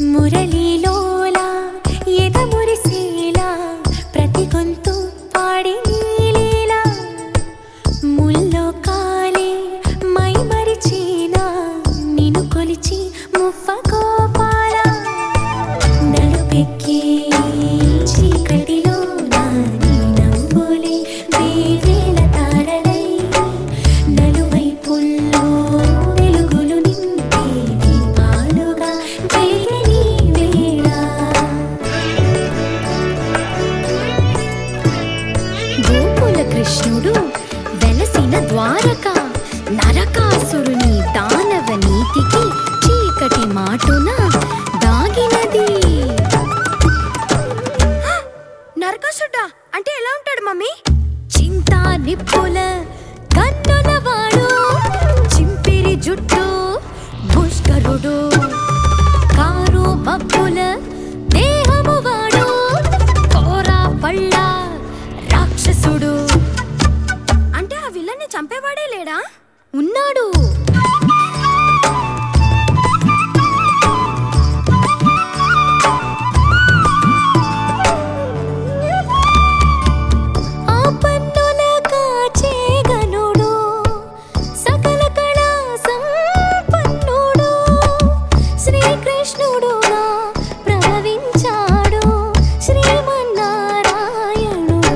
మురళీలోలా ఎద మురిసేలా ప్రతి గొంతు పాడి నీలీలా ముల్లో కాలే మై మరిచేనా నిన్ను కొలిచి ముఫ్ఫ గోపాల నలుపెక్కి చీకటిలో నా నీ నవ్వులే వేవేల తారలై నలువైపుల్లో వెలుగులు నింపే దీపాలుగా వెలిగని వేళ గోకుల కృష్ణుడు వెలసిన ద్వారక నరకాసురుని దానవ నీతికి చీకటి మాటున దాగినది నరకాసుడ్డా అంటే ఎలా ఉంటాడు మమ్మీ చింతా నిప్పుల కన్నులవాడు చింపిరి జుట్టు పుష్కరుడు కారు మబ్బుల దేహము వాడు కోరా పళ్ళ రాక్షసుడు అంటే ఆ విలన్ని చంపేవాడే లేడా ఉన్నాడు ఆ పన్నుల కాచే గనుడు సకల కళా సంపన్నుడు శ్రీకృష్ణుడుగా ప్రభవించాడు శ్రీమన్నారాయణుడు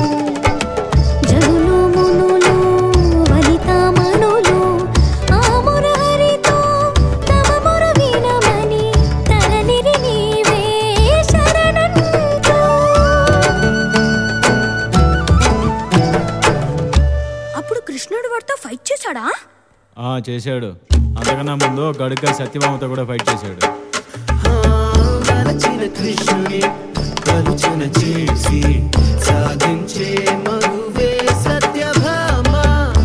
జనులు మునులు వనితామణులు ఆ మురహరితో తమ మొర వినమని తరలిరి నీవే శరణంటూ అప్పుడు కృష్ణుడు వాడితో ఫైట్ చేశాడా ఆ చేశాడు అంతకన్నా ముందు గడుక సత్యభామతో కూడా ఫైట్ చేశాడు వలచిన కృష్ణుని కలుచిన చేసి సాధించే మగువే సత్యభామ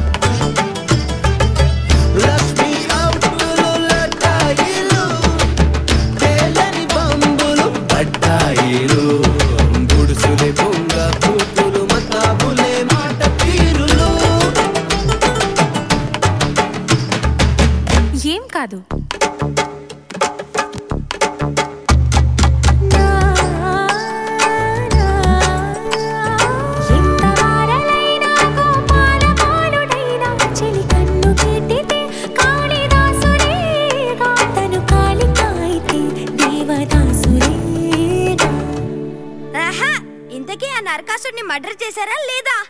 లక్ష్మి అవుటులు లటాయిలు తేలని బంబులు పట్టాయిలు గుడుసులే పొంగ కూతులు మతాబులే మాట తీరులు ఏం కాదు ఆహా ఇంతకీ ఆ నరకాసుడిని మర్డర్ చేశారా లేదా